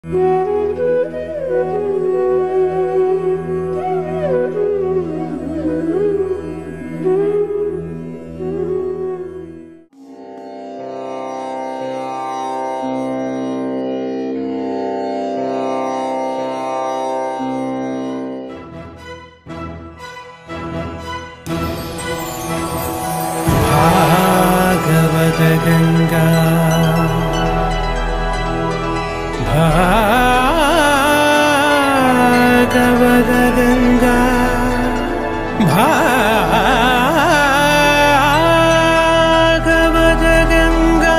ഭാഗവതഗംഗാ ഭാഗവതഗംഗാ ഭാഗവതഗംഗാ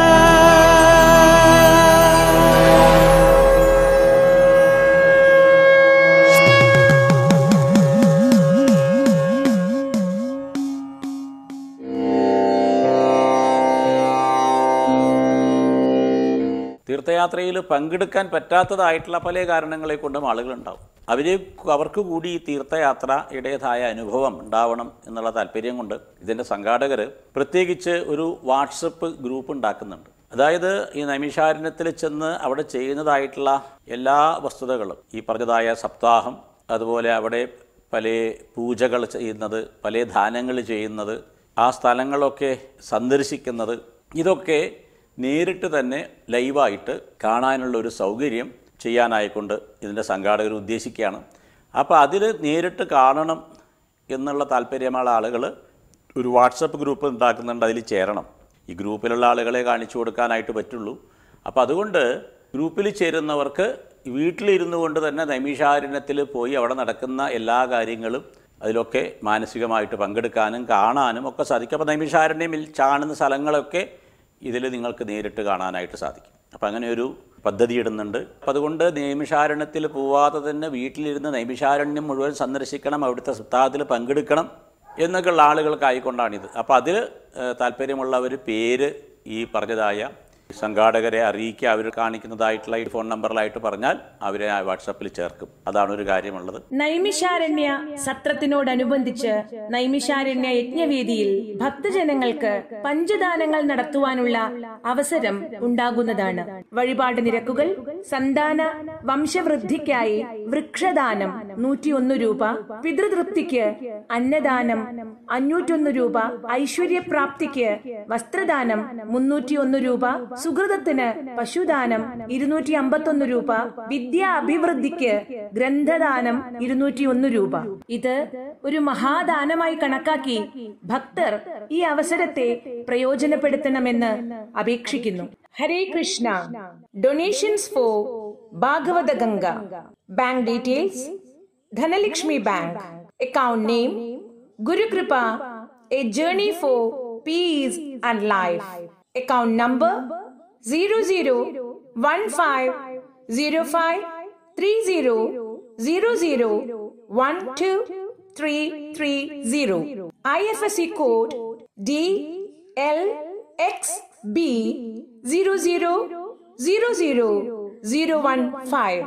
തീർത്ഥയാത്രയിൽ പങ്കെടുക്കാൻ പറ്റാത്തതായിട്ടുള്ള പല കാരണങ്ങളെ കൊണ്ടും ആളുകളുണ്ടാവും അവർ അവർക്ക് കൂടി ഈ തീർത്ഥയാത്രയുടേതായ അനുഭവം ഉണ്ടാവണം എന്നുള്ള താല്പര്യം കൊണ്ട് ഇതിൻ്റെ സംഘാടകർ പ്രത്യേകിച്ച് ഒരു വാട്സപ്പ് ഗ്രൂപ്പ് ഉണ്ടാക്കുന്നുണ്ട് അതായത് ഈ നൈമിഷാരണ്യത്തിൽ ചെന്ന് അവിടെ ചെയ്യുന്നതായിട്ടുള്ള എല്ലാ വസ്തുതകളും ഈ പറഞ്ഞതായ സപ്താഹം അതുപോലെ അവിടെ പല പൂജകൾ ചെയ്യുന്നത് പല ദാനങ്ങൾ ചെയ്യുന്നത് ആ സ്ഥലങ്ങളൊക്കെ സന്ദർശിക്കുന്നത് ഇതൊക്കെ നേരിട്ട് തന്നെ ലൈവായിട്ട് കാണാനുള്ള ഒരു സൗകര്യം ചെയ്യാനായിക്കൊണ്ട് ഇതിൻ്റെ സംഘാടകർ ഉദ്ദേശിക്കുകയാണ് അപ്പോൾ അതിൽ നേരിട്ട് കാണണം എന്നുള്ള താല്പര്യമുള്ള ആളുകൾ ഒരു വാട്സപ്പ് ഗ്രൂപ്പ് ഉണ്ടാക്കുന്നുണ്ട് അതിൽ ചേരണം ഈ ഗ്രൂപ്പിലുള്ള ആളുകളെ കാണിച്ചു കൊടുക്കാനായിട്ട് പറ്റുള്ളൂ അപ്പോൾ അതുകൊണ്ട് ഗ്രൂപ്പിൽ ചേരുന്നവർക്ക് വീട്ടിലിരുന്നു കൊണ്ട് തന്നെ നൈമിഷാരണ്യത്തിൽ പോയി അവിടെ നടക്കുന്ന എല്ലാ കാര്യങ്ങളും അതിലൊക്കെ മാനസികമായിട്ട് പങ്കെടുക്കാനും കാണാനും ഒക്കെ സാധിക്കും അപ്പോൾ നൈമിഷാരണ്യമിൽ കാണുന്ന സ്ഥലങ്ങളൊക്കെ ഇതിൽ നിങ്ങൾക്ക് നേരിട്ട് കാണാനായിട്ട് സാധിക്കും അപ്പം അങ്ങനെ ഒരു പദ്ധതി ഇടുന്നുണ്ട് അപ്പം അതുകൊണ്ട് നൈമിഷാരണ്യത്തിൽ പോവാതെ തന്നെ വീട്ടിലിരുന്ന് നൈമിഷാരണ്യം മുഴുവൻ സന്ദർശിക്കണം അവിടുത്തെ സപ്താഹത്തിൽ പങ്കെടുക്കണം എന്നൊക്കെയുള്ള ആളുകൾക്കായിക്കൊണ്ടാണിത് അപ്പോൾ അതിൽ താല്പര്യമുള്ളവർ പേര് ഈ പറഞ്ഞതായ സംഘാടകരെ അറിയിക്കുക അവർ കാണിക്കുന്നതായിട്ടുള്ള ഈ ഫോൺ നമ്പറിലായിട്ട് പറഞ്ഞാൽ അവരെ ആ വാട്സപ്പിൽ ചേർക്കും അതാണ് ഒരു കാര്യമുള്ളത് നൈമിഷാരണ്യ സത്രത്തിനോടനുബന്ധിച്ച് നൈമിഷാരണ്യ യജ്ഞവേദിയിൽ ഭക്തജനങ്ങൾക്ക് പഞ്ചദാനങ്ങൾ നടത്തുവാനുള്ള അവസരം ഉണ്ടാകുന്നതാണ് വഴിപാട് നിരക്കുകൾ സന്താന വംശവൃദ്ധിക്കായി വൃക്ഷദാനം നൂറ്റിയൊന്ന് രൂപ പിതൃതൃപ്തിക്ക് അന്നദാനം അഞ്ഞൂറ്റൊന്ന് രൂപ ഐശ്വര്യപ്രാപ്തിക്ക് വസ്ത്രദാനം മുന്നൂറ്റിയൊന്ന് രൂപ സുഹൃതത്തിന് പശുദാനം ഇരുന്നൂറ്റി അമ്പത്തൊന്ന് രൂപ വിദ്യാ അഭിവൃദ്ധിക്ക് ഗ്രന്ഥദാനം ഇരുന്നൂറ്റിയൊന്ന് രൂപ ഇത് ഒരു മഹാദാനമായി കണക്കാക്കി ഭക്തർ ഈ അവസരത്തെ പ്രയോജനപ്പെടുത്തണമെന്ന് അപേക്ഷിക്കുന്നു Hare Krishna donations for Bhagavata Ganga bank details Dhanalakshmi bank account name Gurukripa a journey for peace and life account number zero zero one five zero five three zero zero zero one two three three zero I F S C code D L X B zero zero zero zero zero one five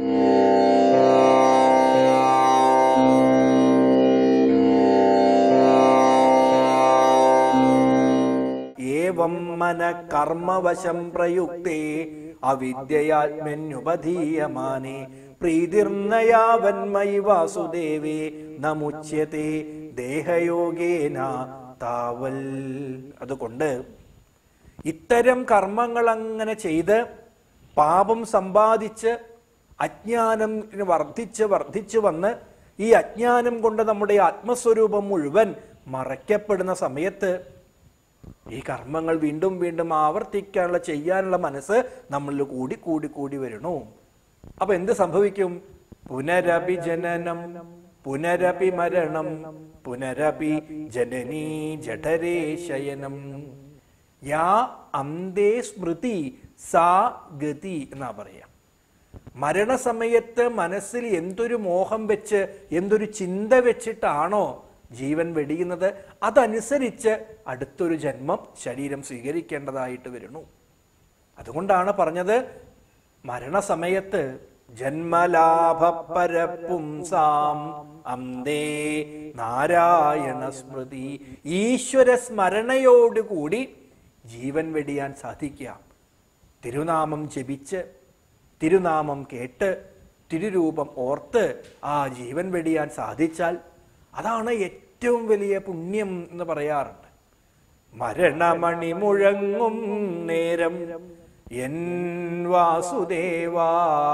ഏവം മന കർമ്മവശം പ്രയുക്തേ അവിദ്യയാത്മന്യുപധീയമാനേ പ്രീതിർന്നയാവന്മയി വാസുദേവേ നമുച്യത്തെ ദേഹയോഗേന താവൽ അതുകൊണ്ട് ഇത്തരം കർമ്മങ്ങൾ അങ്ങനെ ചെയ്ത് പാപം സമ്പാദിച്ച് അജ്ഞാനം വർദ്ധിച്ച് വർദ്ധിച്ചു വന്ന് ഈ അജ്ഞാനം കൊണ്ട് നമ്മുടെ ആത്മസ്വരൂപം മുഴുവൻ മറയ്ക്കപ്പെടുന്ന സമയത്ത് ഈ കർമ്മങ്ങൾ വീണ്ടും വീണ്ടും ആവർത്തിക്കാനുള്ള ചെയ്യാനുള്ള മനസ്സ് നമ്മളിൽ കൂടി കൂടി കൂടി വരണു അപ്പൊ എന്ത് സംഭവിക്കും പുനരപി ജനനം പുനരപി മരണം പുനരപി ജനനീ ജഠരേ ശയനം യാ അന്തേ സ്മൃതി സാ ഗതി എന്നാ പറയാ മരണസമയത്ത് മനസ്സിൽ എന്തൊരു മോഹം വെച്ച് എന്തൊരു ചിന്ത വെച്ചിട്ടാണോ ജീവൻ വെടിയുന്നത് അതനുസരിച്ച് അടുത്തൊരു ജന്മം ശരീരം സ്വീകരിക്കേണ്ടതായിട്ട് വരുന്നു അതുകൊണ്ടാണ് പറഞ്ഞത് മരണസമയത്ത് ജന്മലാഭപരപുംസാം അന്തേ നാരായണ സ്മൃതി ഈശ്വര സ്മരണയോടുകൂടി ജീവൻ വെടിയാൻ സാധിക്കാം തിരുനാമം ജപിച്ച് തിരുനാമം കേട്ട് തിരുരൂപം ഓർത്ത് ആ ജീവൻ വെടിയാൻ സാധിച്ചാൽ അതാണ് ഏറ്റവും വലിയ പുണ്യം എന്ന് പറയാറുണ്ട് മരണമണി മുഴങ്ങും നേരം എൻ വാസുദേവാ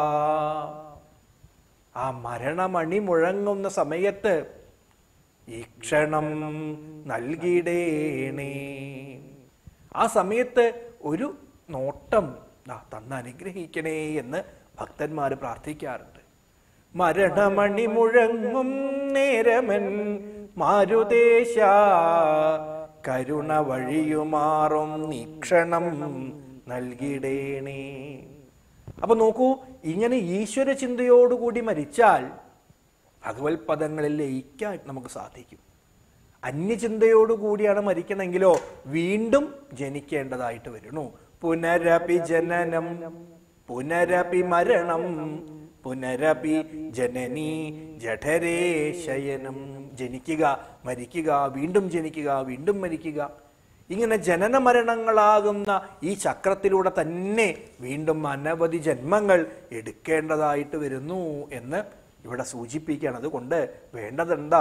ആ മരണമണി മുഴങ്ങുന്ന സമയത്ത് ഈ ക്ഷണം നൽകിടേണേ ആ സമയത്ത് ഒരു നോട്ടം ദാ തന്ന് അനുഗ്രഹിക്കണേ എന്ന് ഭക്തന്മാർ പ്രാർത്ഥിക്കാറുണ്ട് മരണമണി മുഴങ്ങും നേരമൻ മാരുദേശ കരുണ വഴിയുമാറും നീക്ഷണം നൽകിടേണേ അപ്പൊ നോക്കൂ ഇങ്ങനെ ഈശ്വര ചിന്തയോടുകൂടി മരിച്ചാൽ ഭഗവത് പദങ്ങളിൽ ലയിക്കാൻ നമുക്ക് സാധിക്കും അന്യചിന്തയോടുകൂടിയാണ് മരിക്കണമെങ്കിലോ വീണ്ടും ജനിക്കേണ്ടതായിട്ട് വരുന്നു പുനരപി ജനനം പുനരപി മരണം പുനരപി ജനനി ജഠരേ ശയനം ജനിക്കുക മരിക്കുക വീണ്ടും ജനിക്കുക വീണ്ടും മരിക്കുക ഇങ്ങനെ ജനന മരണങ്ങളാകുന്ന ഈ ചക്രത്തിലൂടെ തന്നെ വീണ്ടും അനവധി ജന്മങ്ങൾ എടുക്കേണ്ടതായിട്ട് വരുന്നു എന്ന് ഇവിടെ സൂചിപ്പിക്കുകയാണ് അതുകൊണ്ട് വേണ്ടതെന്താ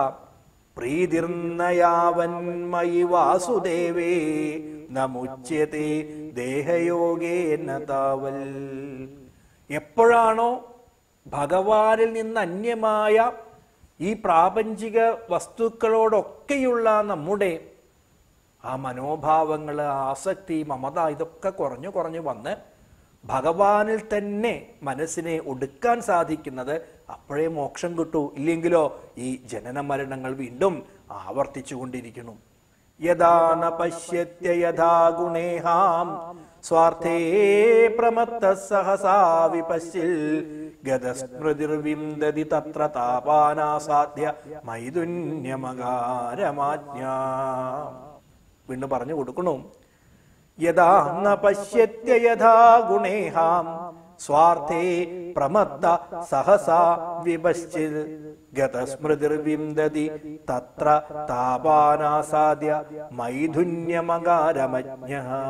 പ്രീതിർന്നയാവന്മയി വാസുദേവേ നമുച്യത്തെ ദേഹയോഗേന താവൽ എപ്പോഴാണോ ഭഗവാനിൽ നിന്ന് അന്യമായ ഈ പ്രാപഞ്ചിക വസ്തുക്കളോടൊക്കെയുള്ള നമ്മുടെ ആ മനോഭാവങ്ങൾ ആസക്തി മമത ഇതൊക്കെ കുറഞ്ഞു കുറഞ്ഞു വന്ന് ഭഗവാനിൽ തന്നെ മനസ്സിനെ ഒടുക്കാൻ സാധിക്കുന്നത് അപ്പോഴേ മോക്ഷം കിട്ടൂ ഇല്ലെങ്കിലോ ഈ ജനന മരണങ്ങൾ വീണ്ടും ആവർത്തിച്ചു കൊണ്ടിരിക്കുന്നു യഥാന പശ്യത്യ യഥാ ഗുണേഹാം സ്വാർത്ഥേ പ്രമത്ത സഹസാ വിപശ്യൽ ഗതസ്മൃതിർവിന്ദതി തത്ര താപാനാസാധ്യ മൈതുന്യമകാരമാജ്ഞ വീണ്ടും പറഞ്ഞു കൊടുക്കണു യഥാ ന പശ്യത്യ യഥാ ഗുണേഹാം സ്വാർത്ഥേ പ്രമത്ത സഹസാ വിപശ്ചിൽ ഗതസ്മൃതിർവിന്ദതി തത്ര താപാനാസാദ്യ മൈഥുന്യമകാരമജ്ഞ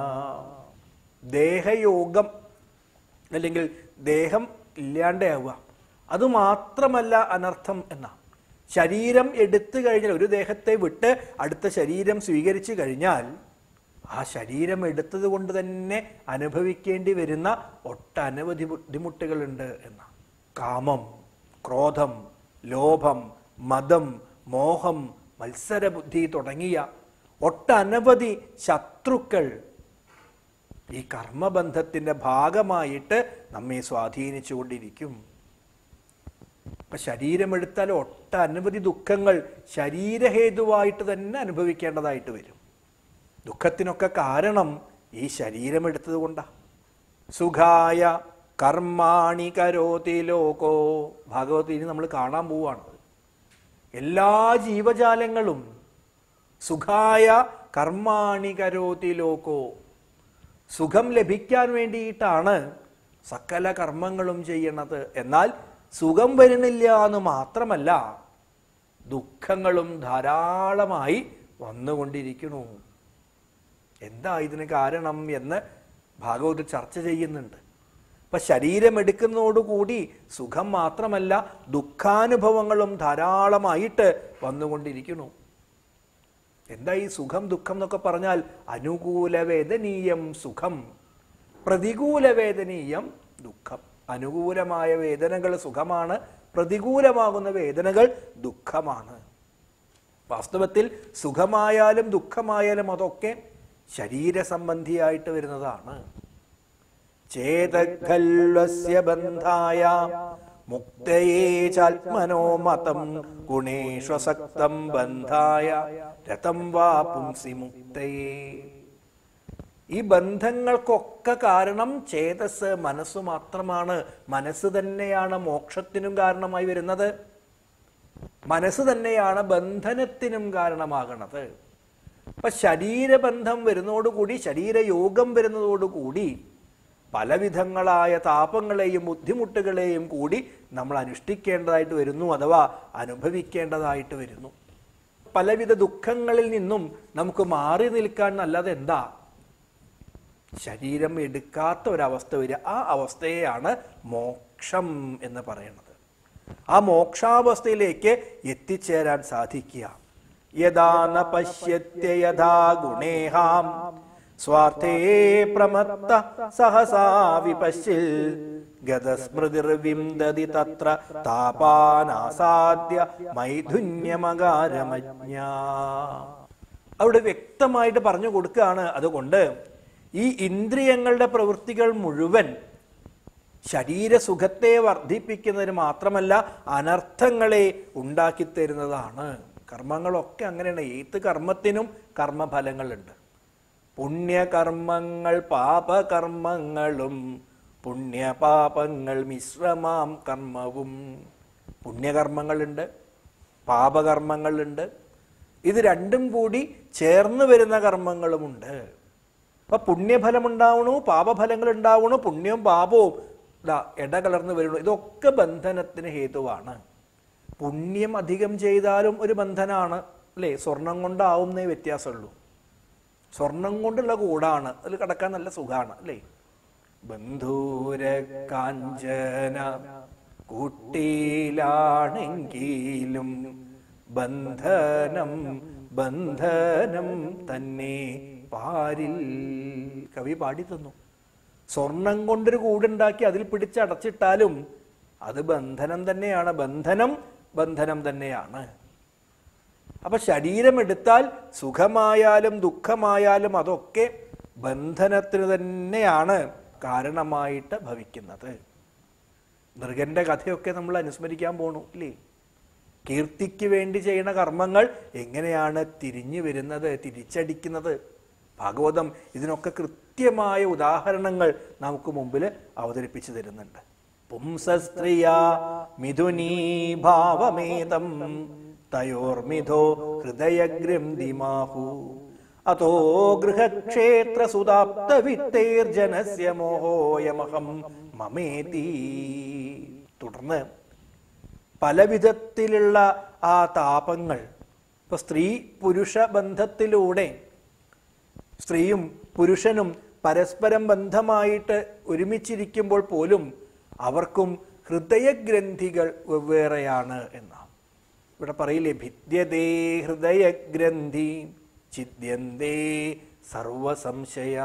ദേഹയോഗം അല്ലെങ്കിൽ ദേഹം ഇല്ലാണ്ടാവുക അതുമാത്രമല്ല അനർത്ഥം എന്ന ശരീരം എടുത്തു കഴിഞ്ഞാൽ ഒരു ദേഹത്തെ വിട്ട് അടുത്ത ശരീരം സ്വീകരിച്ചു കഴിഞ്ഞാൽ ആ ശരീരം എടുത്തത് കൊണ്ട് തന്നെ അനുഭവിക്കേണ്ടി വരുന്ന ഒട്ടനവധി ബുദ്ധിമുട്ടുകളുണ്ട് എന്ന കാമം ക്രോധം ലോഭം മതം മോഹം മത്സരബുദ്ധി തുടങ്ങിയ ഒട്ടനവധി ശത്രുക്കൾ ഈ കർമ്മബന്ധത്തിന്റെ ഭാഗമായിട്ട് നമ്മെ സ്വാധീനിച്ചുകൊണ്ടിരിക്കും ഇപ്പൊ ശരീരമെടുത്താൽ ഒട്ടനവധി ദുഃഖങ്ങൾ ശരീരഹേതുവായിട്ട് തന്നെ അനുഭവിക്കേണ്ടതായിട്ട് വരും ദുഃഖത്തിനൊക്കെ കാരണം ഈ ശരീരമെടുത്തത് കൊണ്ടാ സുഖായ കർമാണി കരോതി ലോകോ ഭാഗവത്തിൽ നമ്മൾ കാണാൻ പോവാണ് എല്ലാ ജീവജാലങ്ങളും സുഖായ കർമാണി കരോതി ലോകോ സുഖം ലഭിക്കാൻ വേണ്ടിയിട്ടാണ് സകല കർമ്മങ്ങളും ചെയ്യണത് എന്നാൽ സുഖം വരുന്നില്ല എന്ന് മാത്രമല്ല ദുഃഖങ്ങളും ധാരാളമായി വന്നുകൊണ്ടിരിക്കുന്നു എന്താ ഇതിന് കാരണം എന്ന് ഭാഗവത് ചർച്ച ചെയ്യുന്നുണ്ട് അപ്പൊ ശരീരം എടുക്കുന്നതോടുകൂടി സുഖം മാത്രമല്ല ദുഃഖാനുഭവങ്ങളും ധാരാളമായിട്ട് വന്നുകൊണ്ടിരിക്കുന്നു എന്താ ഈ സുഖം ദുഃഖം എന്നൊക്കെ പറഞ്ഞാൽ അനുകൂല വേദനീയം സുഖം പ്രതികൂല വേദനീയം ദുഃഖം അനുകൂലമായ വേദനകൾ സുഖമാണ് പ്രതികൂലമാകുന്ന വേദനകൾ ദുഃഖമാണ് വാസ്തവത്തിൽ സുഖമായാലും ദുഃഖമായാലും അതൊക്കെ ശരീര സംബന്ധിയായിട്ട് വരുന്നതാണ് ചേതഖൽവസ്യ ബന്ധായ മുക്തയേ ചാത്മനോ മതം ഗുണേഷ്വസക്തം ബന്ധായ രതം വാ പുംസി മുക്തയേ ഈ ബന്ധങ്ങൾക്കൊക്കെ കാരണം ചേതസ് മനസ്സ് മാത്രമാണ് മനസ്സ് തന്നെയാണ് മോക്ഷത്തിനും കാരണമായി വരുന്നത് മനസ്സ് തന്നെയാണ് ബന്ധനത്തിനും കാരണമാകണത് അപ്പൊ ശരീരബന്ധം വരുന്നതോടുകൂടി ശരീരയോഗം വരുന്നതോടുകൂടി പലവിധങ്ങളായ താപങ്ങളെയും ബുദ്ധിമുട്ടുകളെയും കൂടി നമ്മൾ അനുഷ്ഠിക്കേണ്ടതായിട്ട് വരുന്നു അഥവാ അനുഭവിക്കേണ്ടതായിട്ട് വരുന്നു പലവിധ ദുഃഖങ്ങളിൽ നിന്നും നമുക്ക് മാറി നിൽക്കാൻ നല്ലത് എന്താ ശരീരം എടുക്കാത്ത ഒരവസ്ഥ വരിക ആ അവസ്ഥയെയാണ് മോക്ഷം എന്ന് പറയുന്നത് ആ മോക്ഷാവസ്ഥയിലേക്ക് എത്തിച്ചേരാൻ സാധിക്കുക യഥാ ന പശ്യത്യ യഥാ ഗുണേഹാം സ്വാർത്ഥേ പ്രമത്ത സഹസാ വിപശ്യൽ ഗതസ്മൃതിർവിംദതി തത്ര താപാനാസാദ്യ മൈഥുന്യമകാരമജ്ഞ അവിടെ വ്യക്തമായിട്ട് പറഞ്ഞു കൊടുക്കുകയാണ് അതുകൊണ്ട് ഈ ഇന്ദ്രിയങ്ങളുടെ പ്രവൃത്തികൾ മുഴുവൻ ശരീരസുഖത്തെ വർദ്ധിപ്പിക്കുന്നതിന് മാത്രമല്ല അനർത്ഥങ്ങളെ ഉണ്ടാക്കിത്തരുന്നതാണ് കർമ്മങ്ങളൊക്കെ അങ്ങനെയാണ് ഏത് കർമ്മത്തിനും കർമ്മഫലങ്ങളുണ്ട് പുണ്യകർമ്മങ്ങൾ പാപകർമ്മങ്ങളും പുണ്യപാപങ്ങൾ മിശ്രമാം കർമ്മവും പുണ്യകർമ്മങ്ങളുണ്ട് പാപകർമ്മങ്ങളുണ്ട് ഇത് രണ്ടും കൂടി ചേർന്ന് വരുന്ന കർമ്മങ്ങളുമുണ്ട് അപ്പൊ പുണ്യഫലം ഉണ്ടാവണു പാപഫലങ്ങൾ ഉണ്ടാവണു പുണ്യവും പാപവും ഇതാ ഇടകലർന്ന് വരുന്നു ഇതൊക്കെ ബന്ധനത്തിന് ഹേതുവാണ് പുണ്യം അധികം ചെയ്താലും ഒരു ബന്ധനാണ് അല്ലേ സ്വർണം കൊണ്ടാവുന്നേ വ്യത്യാസമുള്ളൂ സ്വർണം കൊണ്ടുള്ള കൂടാണ് അതിൽ കിടക്കാൻ നല്ല സുഖാണ് അല്ലേ ബന്ധൂര കാഞ്ചന കൂട്ടിയിലാണെങ്കിലും ബന്ധനം ബന്ധനം തന്നെ പാരിൽ കവി പാടി തന്നു സ്വർണം കൊണ്ടൊരു കൂടുണ്ടാക്കി അതിൽ പിടിച്ചടച്ചിട്ടാലും അത് ബന്ധനം തന്നെയാണ് ബന്ധനം ബന്ധനം തന്നെയാണ് അപ്പൊ ശരീരം എടുത്താൽ സുഖമായാലും ദുഃഖമായാലും അതൊക്കെ ബന്ധനത്തിന് തന്നെയാണ് കാരണമായിട്ട് ഭവിക്കുന്നത് നൃഗന്റെ കഥയൊക്കെ നമ്മൾ അനുസ്മരിക്കാൻ പോണു ഇല്ലേ കീർത്തിക്ക് വേണ്ടി ചെയ്യുന്ന കർമ്മങ്ങൾ എങ്ങനെയാണ് തിരിഞ്ഞു വരുന്നത് തിരിച്ചടിക്കുന്നത് ഭാഗവതം ഇതിനൊക്കെ കൃത്യമായ ഉദാഹരണങ്ങൾ നമുക്ക് മുമ്പിൽ അവതരിപ്പിച്ചു തരുന്നുണ്ട് പുംസസ്ത്രീയ മിഥുനീ ഭാവമേതം തയോർമിഥോ ഹൃദയഗ്രന്ഥിമാഹു അതോ ഗൃഹക്ഷേത്ര സുതാപ്ത വിത്തേർജനസ്യ മോഹോയമഹം മമേതി തുടർന്ന് പല വിധത്തിലുള്ള ആ താപങ്ങൾ ഇപ്പൊ സ്ത്രീ പുരുഷ ബന്ധത്തിലൂടെ സ്ത്രീയും പുരുഷനും പരസ്പരം ബന്ധമായിട്ട് ഒരുമിച്ചിരിക്കുമ്പോൾ പോലും അവർക്കും ഹൃദയഗ്രന്ഥികൾ വെവ്വേറെയാണ് എന്നാണ് ഇവിടെ പറയില്ലേ ഭിദ്യതേ ഹൃദയഗ്രന്ഥി ചിദ്യന്തേ സർവസംശയ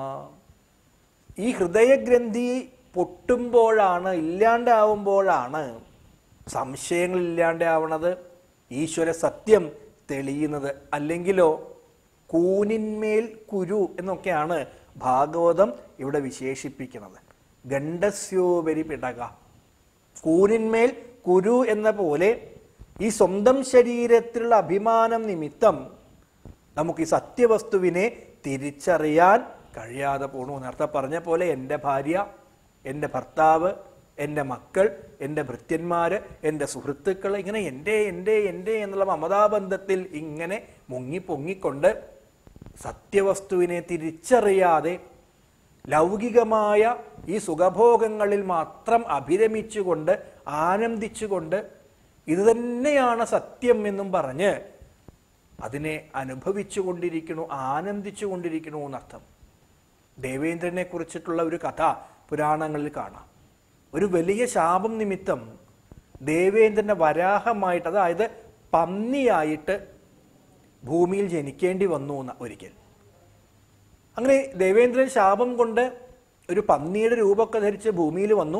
ഈ ഹൃദയഗ്രന്ഥി പൊട്ടുമ്പോഴാണ് ഇല്ലാണ്ടാവുമ്പോഴാണ് സംശയങ്ങൾ ഇല്ലാണ്ടാവണത് ഈശ്വര സത്യം തെളിയുന്നത് അല്ലെങ്കിലോ കൂനിന്മേൽ കുരു എന്നൊക്കെയാണ് ഭാഗവതം ഇവിടെ വിശേഷിപ്പിക്കുന്നത് ഗണ്ഡസ്യോപരി പിടക കൂനിന്മേൽ കുരു എന്ന പോലെ ഈ സ്വന്തം ശരീരത്തിലുള്ള അഭിമാനം നിമിത്തം നമുക്ക് ഈ സത്യവസ്തുവിനെ തിരിച്ചറിയാൻ കഴിയാതെ പോണു നേരത്തെ പറഞ്ഞ പോലെ എൻ്റെ ഭാര്യ എൻ്റെ ഭർത്താവ് എൻ്റെ മക്കൾ എൻ്റെ ഭൃത്യന്മാര് എൻ്റെ സുഹൃത്തുക്കൾ ഇങ്ങനെ എൻ്റെ എൻ്റെ എൻ്റെ എന്നുള്ള മമതാബന്ധത്തിൽ ഇങ്ങനെ മുങ്ങി പൊങ്ങിക്കൊണ്ട് സത്യവസ്തുവിനെ തിരിച്ചറിയാതെ ലൗകികമായ ഈ സുഖഭോഗങ്ങളിൽ മാത്രം അഭിരമിച്ചുകൊണ്ട് ആനന്ദിച്ചുകൊണ്ട് ഇത് തന്നെയാണ് സത്യം എന്നും പറഞ്ഞ് അതിനെ അനുഭവിച്ചു കൊണ്ടിരിക്കണു ആനന്ദിച്ചു കൊണ്ടിരിക്കണു എന്നർത്ഥം ദേവേന്ദ്രനെ കുറിച്ചിട്ടുള്ള ഒരു കഥ പുരാണങ്ങളിൽ കാണാം ഒരു വലിയ ശാപം നിമിത്തം ദേവേന്ദ്രന്റെ വരാഹമായിട്ട് അതായത് പന്നിയായിട്ട് ഭൂമിയിൽ ജനിക്കേണ്ടി വന്നു എന്ന ഒരിക്കൽ അങ്ങനെ ദേവേന്ദ്രൻ ശാപം കൊണ്ട് ഒരു പന്നിയുടെ രൂപമൊക്കെ ധരിച്ച് ഭൂമിയിൽ വന്നു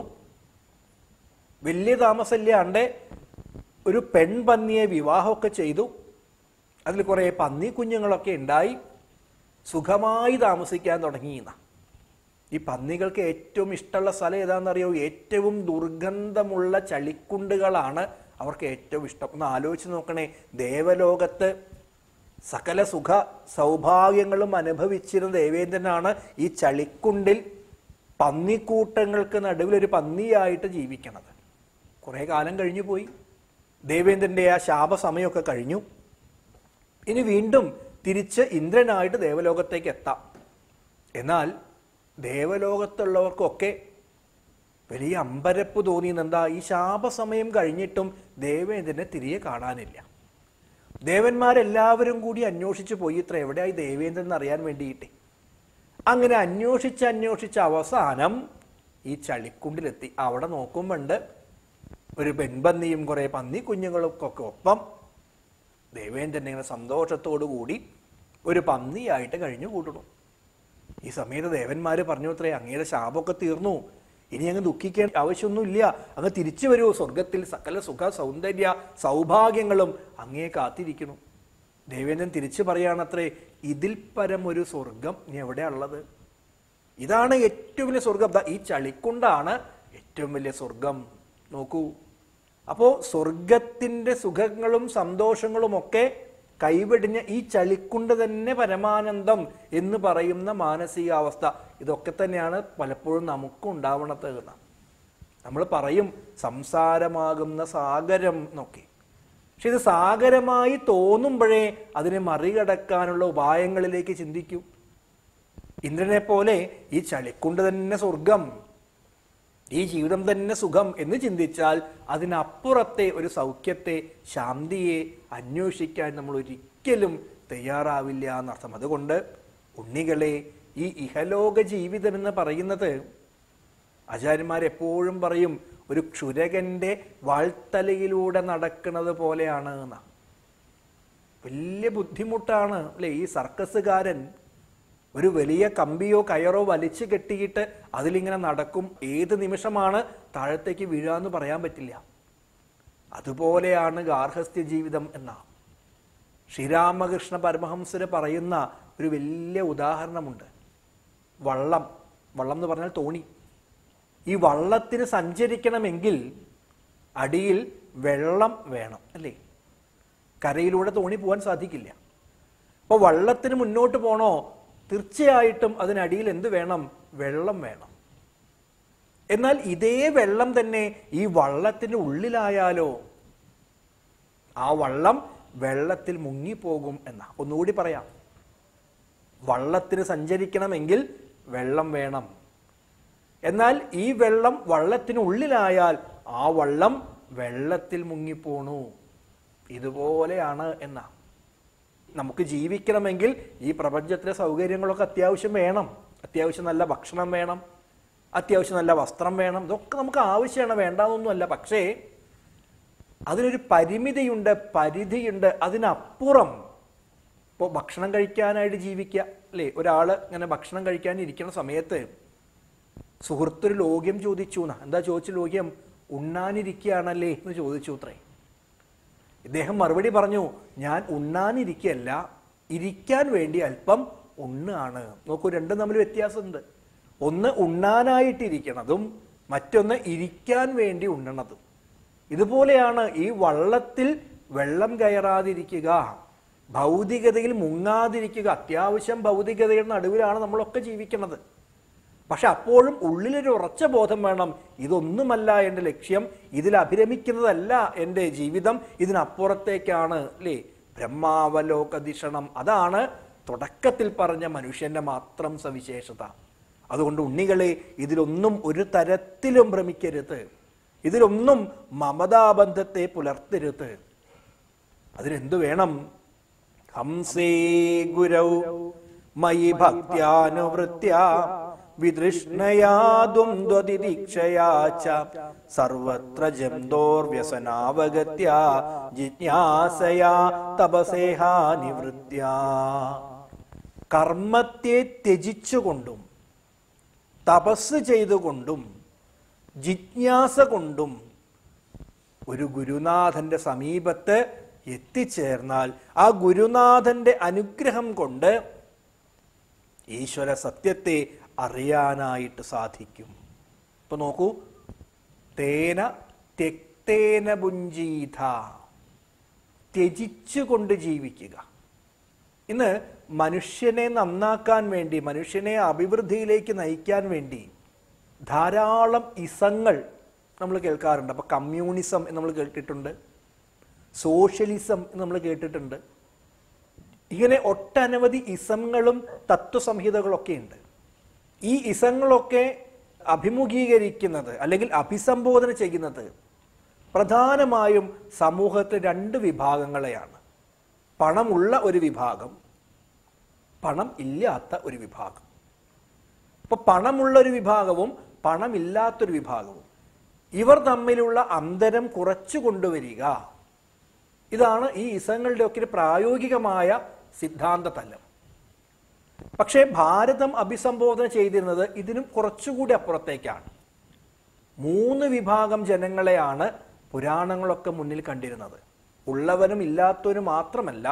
വലിയ താമസമില്ലാണ്ട് ഒരു പെൺപന്നിയെ വിവാഹമൊക്കെ ചെയ്തു അതിൽ കുറേ പന്നി കുഞ്ഞുങ്ങളൊക്കെ ഉണ്ടായി സുഖമായി താമസിക്കാൻ തുടങ്ങിയെന്ന ഈ പന്നികൾക്ക് ഏറ്റവും ഇഷ്ടമുള്ള സ്ഥലം ഏതാണെന്നറിയോ ഏറ്റവും ദുർഗന്ധമുള്ള ചളിക്കുണ്ടുകളാണ് അവർക്ക് ഏറ്റവും ഇഷ്ടം ഒന്ന് ആലോചിച്ച് നോക്കണേ ദേവലോകത്ത് സകല സുഖ സൗഭാഗ്യങ്ങളും അനുഭവിച്ചിരുന്ന ദേവേന്ദ്രനാണ് ഈ ചളിക്കുണ്ടിൽ പന്നിക്കൂട്ടങ്ങൾക്ക് നടുവിൽ ഒരു പന്നിയായിട്ട് ജീവിക്കണത് കുറേ കാലം കഴിഞ്ഞു പോയി ദേവേന്ദ്രന്റെ ആ ശാപസമയമൊക്കെ കഴിഞ്ഞു ഇനി വീണ്ടും തിരിച്ച് ഇന്ദ്രനായിട്ട് ദേവലോകത്തേക്ക് എത്താം എന്നാൽ ദേവലോകത്തുള്ളവർക്കൊക്കെ വലിയ അമ്പരപ്പ് തോന്നിയെന്നെന്താ ഈ ശാപസമയം കഴിഞ്ഞിട്ടും ദേവേന്ദ്രനെ തിരികെ കാണാനില്ല ദേവന്മാരെല്ലാവരും കൂടി അന്വേഷിച്ചു പോയി ഇത്ര എവിടെയായി ദേവേന്ദ്രൻ എന്ന് അറിയാൻ വേണ്ടിയിട്ട് അങ്ങനെ അന്വേഷിച്ച് അന്വേഷിച്ച് അവസാനം ഈ ചളിക്കുണ്ടിലെത്തി അവിടെ നോക്കുമ്പോണ്ട് ഒരു പെൺപന്നിയും കുറെ പന്നി കുഞ്ഞുങ്ങൾക്കൊക്കെ ഒപ്പം ദേവേന്ദ്രൻ ഇങ്ങനെ സന്തോഷത്തോടു കൂടി ഒരു പന്നിയായിട്ട് കഴിഞ്ഞു കൂട്ടണു ഈ സമയത്ത് ദേവന്മാര് പറഞ്ഞു അത്രേ അങ്ങയുടെ ശാപമൊക്കെ തീർന്നു ഇനി അങ്ങ് ദുഃഖിക്കേണ്ട ആവശ്യമൊന്നുമില്ല അങ്ങ് തിരിച്ചു വരൂ സ്വർഗത്തിൽ സകല സുഖ സൗന്ദര്യ സൗഭാഗ്യങ്ങളും അങ്ങേ കാത്തിരിക്കുന്നു ദേവേന്ദ്രൻ തിരിച്ചു പറയാണത്രേ ഇതിൽ പരം ഒരു സ്വർഗം ഇനി എവിടെയാ ഉള്ളത് ഇതാണ് ഏറ്റവും വലിയ സ്വർഗം ദാ ഈ ചളിക്കുണ്ടാണ് ഏറ്റവും വലിയ സ്വർഗം നോക്കൂ അപ്പോ സ്വർഗത്തിന്റെ സുഖങ്ങളും സന്തോഷങ്ങളും ഒക്കെ കൈവെടിഞ്ഞ ഈ ചളിക്കുണ്ട് തന്നെ പരമാനന്ദം എന്ന് പറയുന്ന മാനസികാവസ്ഥ ഇതൊക്കെ തന്നെയാണ് പലപ്പോഴും നമുക്കും ഉണ്ടാവണത് എന്ന് നമ്മൾ പറയും സംസാരമാകുന്ന സാഗരം എന്നൊക്കെ പക്ഷെ ഇത് സാഗരമായി തോന്നുമ്പോഴേ അതിനെ മറികടക്കാനുള്ള ഉപായങ്ങളിലേക്ക് ചിന്തിക്കൂ ഇന്ദ്രനെ പോലെ ഈ ചളിക്കുണ്ട് തന്നെ സ്വർഗം ഈ ജീവിതം തന്നെ സുഖം എന്ന് ചിന്തിച്ചാൽ അതിനപ്പുറത്തെ ഒരു സൗഖ്യത്തെ ശാന്തിയെ അന്വേഷിക്കാൻ നമ്മൾ ഒരിക്കലും തയ്യാറാവില്ല എന്നർത്ഥം അതുകൊണ്ട് ഉണ്ണികളെ ഈ ഇഹലോക ജീവിതം എന്ന് പറയുന്നത് ആചാര്യന്മാരെപ്പോഴും പറയും ഒരു ക്ഷുരകന്റെ വാൾത്തലയിലൂടെ നടക്കുന്നത് പോലെയാണ് എന്നാ വലിയ ബുദ്ധിമുട്ടാണ് അല്ലെ ഈ സർക്കസുകാരൻ ഒരു വലിയ കമ്പിയോ കയറോ വലിച്ചു കെട്ടിയിട്ട് അതിലിങ്ങനെ നടക്കും ഏത് നിമിഷമാണ് താഴത്തേക്ക് വീഴാന്ന് പറയാൻ പറ്റില്ല അതുപോലെയാണ് ഗാർഹസ്ഥ്യ ജീവിതം എന്ന ശ്രീരാമകൃഷ്ണ പരമഹംസര് പറയുന്ന ഒരു വലിയ ഉദാഹരണമുണ്ട് വള്ളം വള്ളം എന്ന് പറഞ്ഞാൽ തോണി ഈ വള്ളത്തിന് സഞ്ചരിക്കണമെങ്കിൽ അടിയിൽ വെള്ളം വേണം അല്ലേ കരയിലൂടെ തോണി പോകാൻ സാധിക്കില്ല അപ്പോൾ വള്ളത്തിന് മുന്നോട്ട് പോണോ തീർച്ചയായിട്ടും അതിനടിയിൽ എന്ത് വേണം വെള്ളം വേണം എന്നാൽ ഇതേ വെള്ളം തന്നെ ഈ വള്ളത്തിന് ഉള്ളിലായാലോ ആ വള്ളം വെള്ളത്തിൽ മുങ്ങിപ്പോകും എന്ന ഒന്നുകൂടി പറയാം വള്ളത്തിന് സഞ്ചരിക്കണമെങ്കിൽ വെള്ളം വേണം എന്നാൽ ഈ വെള്ളം വള്ളത്തിനുള്ളിലായാൽ ആ വള്ളം വെള്ളത്തിൽ മുങ്ങിപ്പോണു ഇതുപോലെയാണ് എന്ന നമുക്ക് ജീവിക്കണമെങ്കിൽ ഈ പ്രപഞ്ചത്തിലെ സൗകര്യങ്ങളൊക്കെ അത്യാവശ്യം വേണം അത്യാവശ്യം നല്ല ഭക്ഷണം വേണം അത്യാവശ്യം നല്ല വസ്ത്രം വേണം ഇതൊക്കെ നമുക്ക് ആവശ്യമാണ് വേണ്ടാന്നൊന്നുമല്ല പക്ഷേ അതിനൊരു പരിമിതിയുണ്ട് പരിധിയുണ്ട് അതിനപ്പുറം ഇപ്പോൾ ഭക്ഷണം കഴിക്കാനായിട്ട് ജീവിക്കുക അല്ലേ ഒരാൾ ഇങ്ങനെ ഭക്ഷണം കഴിക്കാൻ ഇരിക്കുന്ന സമയത്ത് സുഹൃത്തൊരു ലോക്യം ചോദിച്ചു എന്നാ എന്താ ചോദിച്ച ലോക്യം ഉണ്ണാനിരിക്കുകയാണല്ലേ എന്ന് ചോദിച്ചു അത്രേ ഇദ്ദേഹം മറുപടി പറഞ്ഞു ഞാൻ ഉണ്ണാനിരിക്കല്ല ഇരിക്കാൻ വേണ്ടി അല്പം ഉണ്ണാണ് നോക്കൂ രണ്ടും തമ്മിൽ വ്യത്യാസമുണ്ട് ഒന്ന് ഉണ്ണാനായിട്ടിരിക്കണതും മറ്റൊന്ന് ഇരിക്കാൻ വേണ്ടി ഉണ്ണണതും ഇതുപോലെയാണ് ഈ വള്ളത്തിൽ വെള്ളം കയറാതിരിക്കുക ഭൗതികതയിൽ മുങ്ങാതിരിക്കുക അത്യാവശ്യം ഭൗതികതയുടെ നടുവിലാണ് നമ്മളൊക്കെ ജീവിക്കുന്നത് പക്ഷെ അപ്പോഴും ഉള്ളിലൊരു ഉറച്ച ബോധം വേണം ഇതൊന്നുമല്ല എൻ്റെ ലക്ഷ്യം ഇതിൽ അഭിരമിക്കുന്നതല്ല എൻ്റെ ജീവിതം ഇതിനപ്പുറത്തേക്കാണ് അല്ലേ ബ്രഹ്മാവലോകധിഷണം അതാണ് തുടക്കത്തിൽ പറഞ്ഞ മനുഷ്യന്റെ മാത്രം സവിശേഷത അതുകൊണ്ട് ഉണ്ണികളെ ഇതിലൊന്നും ഒരു തരത്തിലും ഭ്രമിക്കരുത് ഇതിലൊന്നും മമതാബന്ധത്തെ പുലർത്തരുത് അതിനെന്തു വേണം ഹംസേ ഗുരൗ മയി ഭക്ത്യാനുവൃത്യ വിതൃഷ്ണയാതും ദ്വതിദീക്ഷയാ ച സർവത്ര ജന്തോർവ്യസനാവഗത്യ ജിജ്ഞാസയാ തപസേഹാ നിവൃത്യ കർമ്മത്തെ ത്യജിച്ചുകൊണ്ടും തപസ് ചെയ്തുകൊണ്ടും ജിജ്ഞാസ കൊണ്ടും ഒരു ഗുരുനാഥന്റെ സമീപത്ത് എത്തിച്ചേർന്നാൽ ആ ഗുരുനാഥന്റെ അനുഗ്രഹം കൊണ്ട് ഈശ്വര സത്യത്തെ അറിയാനായിട്ട് സാധിക്കും ഇപ്പൊ നോക്കൂ തേന തെക്തേന ഭുഞ്ചീത ത്യജിച്ചുകൊണ്ട് ജീവിക്കുക ഇന്ന് മനുഷ്യനെ നന്നാക്കാൻ വേണ്ടി മനുഷ്യനെ അഭിവൃദ്ധിയിലേക്ക് നയിക്കാൻ വേണ്ടി ധാരാളം ഇസങ്ങൾ നമ്മൾ കേൾക്കാറുണ്ട് അപ്പൊ കമ്മ്യൂണിസം എന്ന് നമ്മൾ കേട്ടിട്ടുണ്ട് സോഷ്യലിസം എന്ന് നമ്മൾ കേട്ടിട്ടുണ്ട് ഇങ്ങനെ ഒട്ടനവധി ഇസങ്ങളും തത്വസംഹിതകളൊക്കെ ഉണ്ട് ഈ ഇസങ്ങളൊക്കെ അഭിമുഖീകരിക്കുന്നത് അല്ലെങ്കിൽ അഭിസംബോധന ചെയ്യുന്നത് പ്രധാനമായും സമൂഹത്തിൽ രണ്ട് വിഭാഗങ്ങളെയാണ് പണമുള്ള ഒരു വിഭാഗം പണം ഇല്ലാത്ത ഒരു വിഭാഗം ഇപ്പൊ പണമുള്ള ഒരു വിഭാഗവും പണമില്ലാത്തൊരു വിഭാഗവും ഇവർ തമ്മിലുള്ള അന്തരം കുറച്ചു കൊണ്ടുവരിക ഇതാണ് ഈ ഇസങ്ങളുടെ ഒക്കെ ഒരു പ്രായോഗികമായ സിദ്ധാന്ത തലം പക്ഷേ ഭാരതം അഭിസംബോധന ചെയ്തിരുന്നത് ഇതിനും കുറച്ചുകൂടി അപ്പുറത്തേക്കാണ് മൂന്ന് വിഭാഗം ജനങ്ങളെയാണ് പുരാണങ്ങളൊക്കെ മുന്നിൽ കണ്ടിരുന്നത് ഉള്ളവനും ഇല്ലാത്തവനും മാത്രമല്ല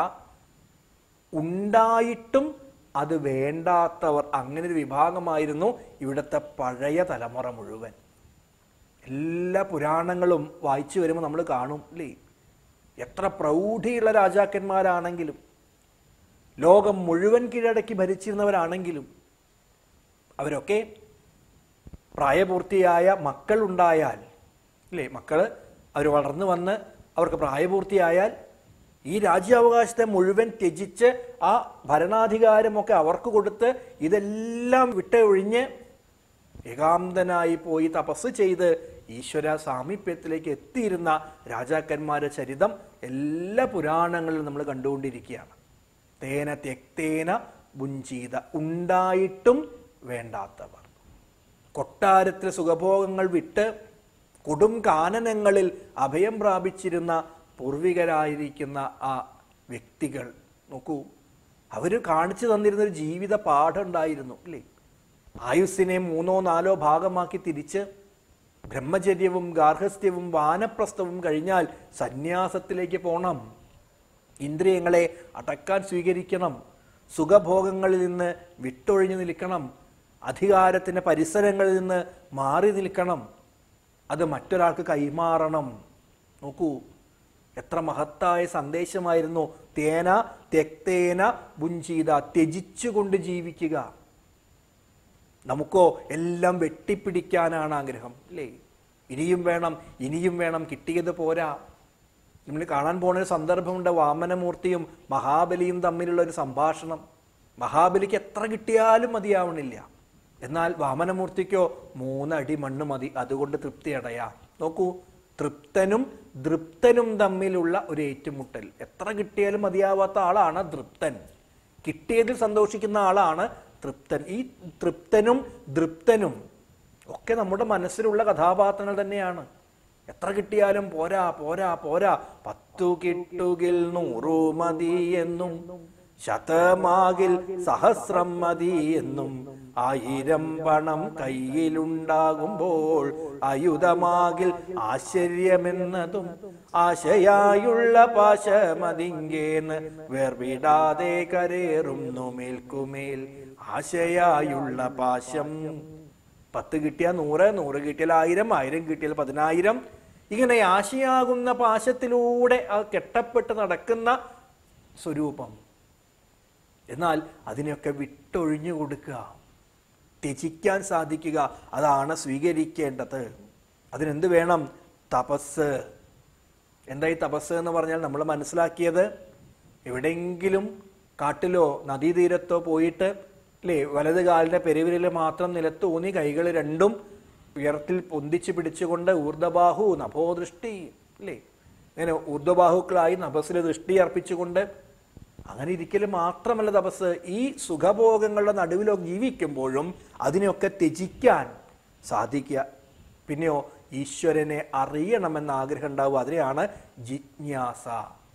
ഉണ്ടായിട്ടും അത് വേണ്ടാത്തവർ അങ്ങനെ ഒരു വിഭാഗമായിരുന്നു ഇവിടുത്തെ പഴയ തലമുറ മുഴുവൻ എല്ലാ പുരാണങ്ങളും വായിച്ചു വരുമ്പോൾ നമ്മൾ കാണും അല്ലേ എത്ര പ്രൗഢിയുള്ള രാജാക്കന്മാരാണെങ്കിലും ലോകം മുഴുവൻ കീഴടക്കി ഭരിച്ചിരുന്നവരാണെങ്കിലും അവരൊക്കെ പ്രായപൂർത്തിയായ മക്കൾ ഉണ്ടായാൽ അല്ലേ മക്കള് അവർ വളർന്നു വന്ന് അവർക്ക് പ്രായപൂർത്തിയായാൽ ഈ രാജ്യാവകാശത്തെ മുഴുവൻ ത്യജിച്ച് ആ ഭരണാധികാരമൊക്കെ അവർക്ക് കൊടുത്ത് ഇതെല്ലാം വിട്ടൊഴിഞ്ഞ് ഏകാന്തനായി പോയി തപസ് ചെയ്ത് ഈശ്വര സാമീപ്യത്തിലേക്ക് എത്തിയിരുന്ന രാജാക്കന്മാരുടെ ചരിതം എല്ലാ പുരാണങ്ങളിലും നമ്മൾ കണ്ടുകൊണ്ടിരിക്കുകയാണ് തേന ത്യക്തേന ബുഞ്ചീത ഉണ്ടായിട്ടും വേണ്ടാത്തവർ കൊട്ടാരത്തിൽ സുഖഭോഗങ്ങൾ വിട്ട് കൊടും കാനനങ്ങളിൽ അഭയം പ്രാപിച്ചിരുന്ന പൂർവികരായിരിക്കുന്ന ആ വ്യക്തികൾ നോക്കൂ അവർ കാണിച്ചു തന്നിരുന്ന ഒരു ജീവിത പാഠം ഉണ്ടായിരുന്നു അല്ലേ ആയുസ്സിനെ മൂന്നോ നാലോ ഭാഗമാക്കി തിരിച്ച് ബ്രഹ്മചര്യവും ഗാർഹസ്ഥ്യവും വാനപ്രസ്ഥവും കഴിഞ്ഞാൽ സന്യാസത്തിലേക്ക് പോകണം ഇന്ദ്രിയങ്ങളെ അടക്കാൻ സ്വീകരിക്കണം സുഖഭോഗങ്ങളിൽ നിന്ന് വിട്ടൊഴിഞ്ഞു നിൽക്കണം അധികാരത്തിൻ്റെ പരിസരങ്ങളിൽ നിന്ന് മാറി നിൽക്കണം അത് മറ്റൊരാൾക്ക് കൈമാറണം നോക്കൂ എത്ര മഹത്തായ സന്ദേശമായിരുന്നു തേന തെക്തേന ബുഞ്ചീത ത്യജിച്ചുകൊണ്ട് ജീവിക്കുക നമുക്കോ എല്ലാം വെട്ടിപ്പിടിക്കാനാണ് ആഗ്രഹം അല്ലേ ഇനിയും വേണം ഇനിയും വേണം കിട്ടിയത് പോരാ നമ്മൾ കാണാൻ പോണ ഒരു സന്ദർഭമുണ്ട് വാമനമൂർത്തിയും മഹാബലിയും തമ്മിലുള്ള ഒരു സംഭാഷണം മഹാബലിക്ക് എത്ര കിട്ടിയാലും മതിയാവണില്ല എന്നാൽ വാമനമൂർത്തിക്കോ മൂന്നടി മണ്ണ് മതി അതുകൊണ്ട് തൃപ്തി അടയാം നോക്കൂ തൃപ്തനും ദൃപ്തനും തമ്മിലുള്ള ഒരു ഏറ്റുമുട്ടൽ എത്ര കിട്ടിയാലും മതിയാവാത്ത ആളാണ് തൃപ്തൻ കിട്ടിയതിൽ സന്തോഷിക്കുന്ന ആളാണ് തൃപ്തൻ ഈ തൃപ്തനും ദൃപ്തനും ഒക്കെ നമ്മുടെ മനസ്സിലുള്ള കഥാപാത്രങ്ങൾ തന്നെയാണ് എത്ര കിട്ടിയാലും പോരാ പോരാ പോരാ പത്തു കിട്ടുകിൽ നൂറു മതി എന്നും ശതമാകിൽ സഹസ്രം മതി എന്നും ആയിരം പണം കയ്യിലുണ്ടാകുമ്പോൾ ആയുധമാകിൽ ആശ്ചര്യമെന്നതും ആശയായുള്ള പാശമതിങ്കേന്ന് വേർവിടാതെ കരേറുന്നു മേൽക്കുമേൽ ആശയായുള്ള പാശം പത്ത് കിട്ടിയാൽ നൂറ് നൂറ് കിട്ടിയാൽ ആയിരം ആയിരം കിട്ടിയാൽ പതിനായിരം ഇങ്ങനെ ആശയാകുന്ന പാശത്തിലൂടെ ആ കെട്ടപ്പെട്ട് നടക്കുന്ന സ്വരൂപം എന്നാൽ അതിനെയൊക്കെ വിട്ടൊഴിഞ്ഞു കൊടുക്കുക ത്യജിക്കാൻ സാധിക്കുക അതാണ് സ്വീകരിക്കേണ്ടത് അതിനെന്ത് വേണം തപസ് എന്തായി തപസ് എന്ന് പറഞ്ഞാൽ നമ്മൾ മനസ്സിലാക്കിയത് എവിടെയെങ്കിലും കാട്ടിലോ നദീതീരത്തോ പോയിട്ട് അല്ലേ വലത് കാലിന്റെ പെരുവിരൽ മാത്രം നിലത്തൂന്നി കൈകൾ രണ്ടും ഉയർത്തിൽ പൊന്തിച്ച് പിടിച്ചുകൊണ്ട് ഊർദ്ധബാഹു നഭോദൃഷ്ടി അല്ലേ ഇങ്ങനെ ഊർദ്ധബാഹുക്കളായി നഭസിൽ ദൃഷ്ടി അർപ്പിച്ചുകൊണ്ട് അങ്ങനെ ഇരിക്കൽ മാത്രമല്ല തപസ് ഈ സുഖഭോഗങ്ങളുടെ നടുവിലോ ജീവിക്കുമ്പോഴും അതിനെയൊക്കെ ത്യജിക്കാൻ സാധിക്കുക പിന്നെയോ ഈശ്വരനെ അറിയണമെന്ന ആഗ്രഹം ഉണ്ടാവും അതിനെയാണ് ജിജ്ഞാസ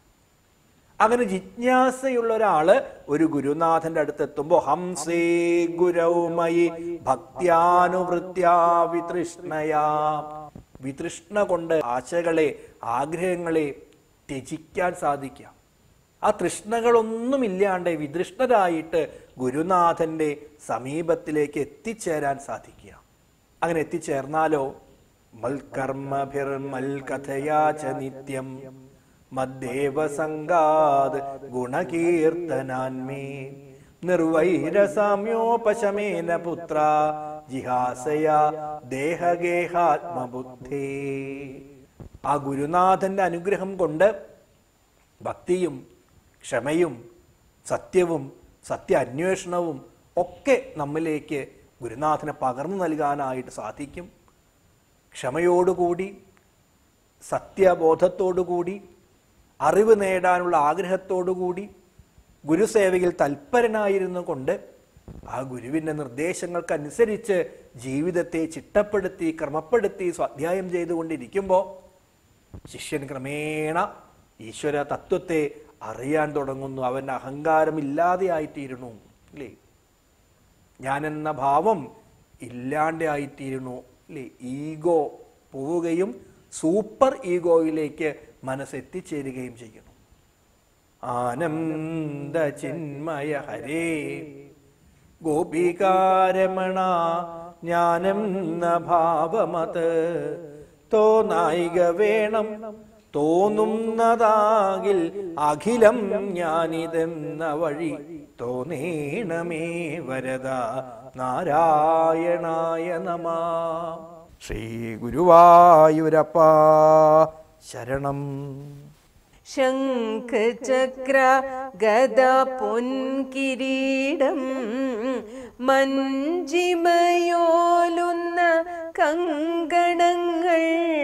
അങ്ങനെ ജിജ്ഞാസയുള്ള ഒരാള് ഒരു ഗുരുനാഥന്റെ അടുത്തെത്തുമ്പോ ഹംസേ ഗുരൗമയി ഭക്ത്യാനുവൃത്യാ വിതൃഷ്ണയാ വിതൃഷ്ണ കൊണ്ട് ആശകളെ ആഗ്രഹങ്ങളെ ത്യജിക്കാൻ സാധിക്കാം ആ തൃഷ്ണകളൊന്നുമില്ലാണ്ട് വിതൃഷ്ണരായിട്ട് ഗുരുനാഥന്റെ സമീപത്തിലേക്ക് എത്തിച്ചേരാൻ സാധിക്കുക അങ്ങനെ എത്തിച്ചേർന്നാലോ മൽക്കർമ്മഭിർ മൽകഥയാ ച നിത്യം മദ്ദേവ സംഗാത് ഗുണകീർത്തനാൻമേ നിർവൈരസാമ്യോപശമേന പുത്ര ജിഹാസയാ ദേഹഗേഹാത്മബുദ്ധേ ആ ഗുരുനാഥന്റെ അനുഗ്രഹം കൊണ്ട് ഭക്തിയും ക്ഷമയും സത്യവും സത്യ അന്വേഷണവും ഒക്കെ നമ്മിലേക്ക് ഗുരുനാഥനെ പകർന്നു നൽകാനായിട്ട് സാധിക്കും ക്ഷമയോടുകൂടി സത്യബോധത്തോടുകൂടി അറിവ് നേടാനുള്ള ആഗ്രഹത്തോടുകൂടി ഗുരുസേവയിൽ തൽപരനായിരുന്നു കൊണ്ട് ആ ഗുരുവിൻ്റെ നിർദ്ദേശങ്ങൾക്കനുസരിച്ച് ജീവിതത്തെ ചിട്ടപ്പെടുത്തി ക്രമപ്പെടുത്തി സ്വാധ്യായം ചെയ്തുകൊണ്ടിരിക്കുമ്പോൾ ശിഷ്യൻ ക്രമേണ ഈശ്വര തത്വത്തെ അറിയാൻ തുടങ്ങുന്നു അവൻ്റെ അഹങ്കാരമില്ലാതെയായിത്തീരുന്നു അല്ലേ ഞാനെന്ന ഭാവം ഇല്ലാണ്ടായിത്തീരുന്നു അല്ലേ ഈഗോ പോവുകയും സൂപ്പർ ഈഗോയിലേക്ക് മനസ്സെത്തിച്ചേരുകയും ചെയ്യുന്നു ആനന്ദ ചിന്മയ ഹരേ ഗോപികാരമണ ജ്ഞാനെന്ന ഭാവമത് തോന്നായിക വേണം തോന്നുന്നതാകിൽ അഖിലം ഞാനിതെന്ന വഴി തോന്നേണമേ വരദ നാരായണായ നമ ശ്രീ ഗുരുവായൂരപ്പ ശരണം ശംഖചക്ര ഗദ പൊൻകിരീടം മഞ്ജിമയോലുന്ന കങ്കണങ്ങൾ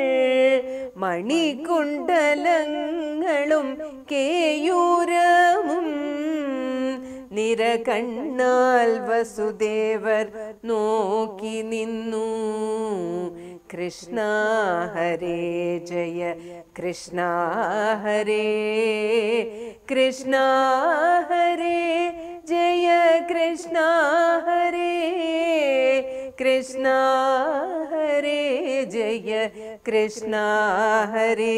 മണികുണ്ടലങ്ങളും കേയൂരമും നിരകണ്ണാൽ വസുദേവർ നോക്കി നിന്നു കൃഷ്ണ ഹരേ ജയ കൃഷ്ണ ഹരേ കൃഷ്ണ ഹരേ ജയ കൃഷ്ണ ഹരേ കൃഷ്ണ ഹരേ ജയ കൃഷ്ണ ഹരേ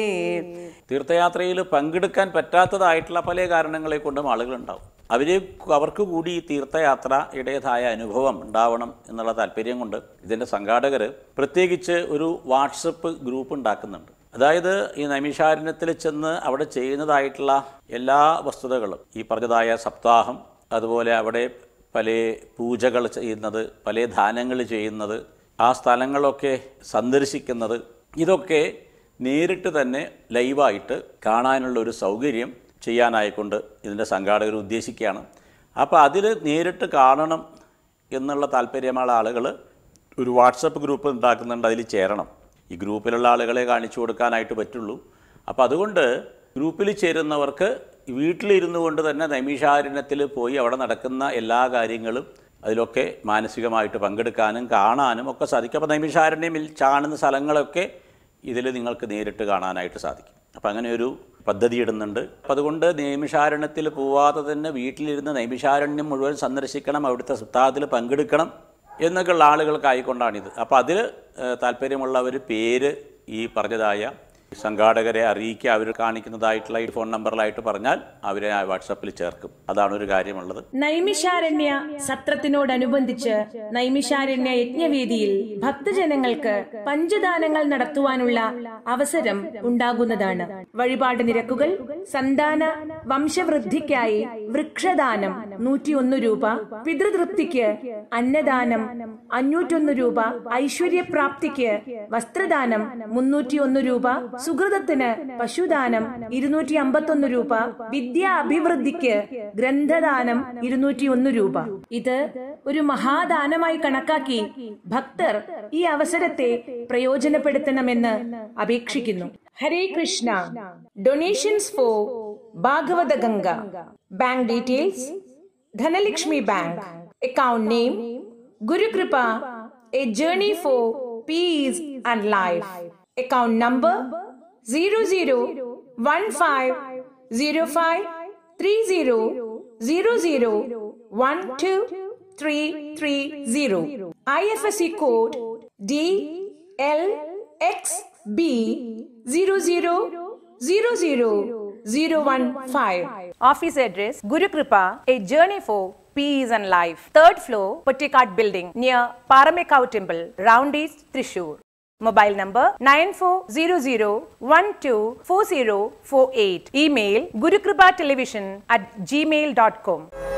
തീർത്ഥയാത്രയിൽ പങ്കെടുക്കാൻ പറ്റാത്തതായിട്ടുള്ള പല കാരണങ്ങളെ കൊണ്ടും ആളുകളുണ്ടാവും അവർ അവർക്ക് കൂടി ഈ തീർത്ഥയാത്രയുടേതായ അനുഭവം ഉണ്ടാവണം എന്നുള്ള താല്പര്യം കൊണ്ട് ഇതിൻ്റെ സംഘാടകർ പ്രത്യേകിച്ച് ഒരു വാട്സപ്പ് ഗ്രൂപ്പ് ഉണ്ടാക്കുന്നുണ്ട് അതായത് ഈ നൈമിഷാരണ്യത്തിൽ ചെന്ന് അവിടെ ചെയ്യുന്നതായിട്ടുള്ള എല്ലാ വസ്തുതകളും ഈ പറഞ്ഞതായ സപ്താഹം അതുപോലെ അവിടെ പല പൂജകൾ ചെയ്യുന്നത് പല ദാനങ്ങൾ ചെയ്യുന്നത് ആ സ്ഥലങ്ങളൊക്കെ സന്ദർശിക്കുന്നത് ഇതൊക്കെ നേരിട്ട് തന്നെ ലൈവായിട്ട് കാണാനുള്ള ഒരു സൗകര്യം ചെയ്യാനായിക്കൊണ്ട് ഇതിൻ്റെ സംഘാടകർ ഉദ്ദേശിക്കുകയാണ് അപ്പോൾ അതിൽ നേരിട്ട് കാണണം എന്നുള്ള താല്പര്യമുള്ള ആളുകൾ ഒരു വാട്സപ്പ് ഗ്രൂപ്പ് ഉണ്ടാക്കുന്നുണ്ട് അതിൽ ചേരണം ഈ ഗ്രൂപ്പിലുള്ള ആളുകളെ കാണിച്ചു കൊടുക്കാനായിട്ട് പറ്റുള്ളൂ അപ്പോൾ അതുകൊണ്ട് ഗ്രൂപ്പിൽ ചേരുന്നവർക്ക് വീട്ടിലിരുന്നു കൊണ്ട് തന്നെ നൈമിഷാരണ്യത്തിൽ പോയി അവിടെ നടക്കുന്ന എല്ലാ കാര്യങ്ങളും അതിലൊക്കെ മാനസികമായിട്ട് പങ്കെടുക്കാനും കാണാനും ഒക്കെ സാധിക്കും അപ്പോൾ നൈമിഷാരണ്യം കാണുന്ന സ്ഥലങ്ങളൊക്കെ ഇതിൽ നിങ്ങൾക്ക് നേരിട്ട് കാണാനായിട്ട് സാധിക്കും അപ്പം അങ്ങനെ ഒരു പദ്ധതി ഇടുന്നുണ്ട് അപ്പം അതുകൊണ്ട് നൈമിഷാരണ്യത്തിൽ പോവാതെ തന്നെ വീട്ടിലിരുന്ന് നൈമിഷാരണ്യം മുഴുവൻ സന്ദർശിക്കണം അവിടുത്തെ സപ്താഹത്തിൽ പങ്കെടുക്കണം എന്നൊക്കെയുള്ള ആളുകൾക്കായിക്കൊണ്ടാണിത് അപ്പോൾ അതിൽ താല്പര്യമുള്ളവർ പേര് ഈ പറഞ്ഞതായ സംഘാടകരെ അറിയിക്കുക അവർ കാണിക്കുന്നതായിട്ടുള്ള ഈ ഫോൺ നമ്പറിലായിട്ട് പറഞ്ഞാൽ അവരെ ആ വാട്സപ്പിൽ ചേർക്കും അതാണ് ഒരു കാര്യമുള്ളത് നൈമിഷാരണ്യ സത്രത്തിനോടനുബന്ധിച്ച് നൈമിഷാരണ്യ യജ്ഞവേദിയിൽ ഭക്തജനങ്ങൾക്ക് പഞ്ചദാനങ്ങൾ നടത്തുവാനുള്ള അവസരം ഉണ്ടാകുന്നതാണ് വഴിപാട് നിരക്കുകൾ സന്താന വംശവൃദ്ധിക്കായി വൃക്ഷദാനം നൂറ്റിയൊന്ന് രൂപ പിതൃതൃപ്തിക്ക് അന്നദാനം അഞ്ഞൂറ്റൊന്ന് രൂപ ഐശ്വര്യപ്രാപ്തിക്ക് വസ്ത്രദാനം മുന്നൂറ്റിയൊന്ന് രൂപ സുഹൃതത്തിന് പശുദാനം ഇരുന്നൂറ്റി അമ്പത്തൊന്ന് രൂപ വിദ്യാ അഭിവൃദ്ധിക്ക് ഗ്രന്ഥദാനം ഇരുന്നൂറ്റി ഒന്ന് രൂപ ഇത് ഒരു മഹാദാനമായി കണക്കാക്കി ഭക്തർ ഈ അവസരത്തെ പ്രയോജനപ്പെടുത്തണമെന്ന് അപേക്ഷിക്കുന്നു Hare Krishna donations for Bhagavata Ganga bank details Dhanalakshmi bank account name Gurukripa a journey for peace and life account number 00150500001230 IFSC code DLXB 0000015 Office address Guru Kripa, a journey for peace and life. Third floor, Pottikat building near Paramekau Temple, Round East, Trishur. Mobile number 9400124048. Email gurukripatelevision at gmail.com.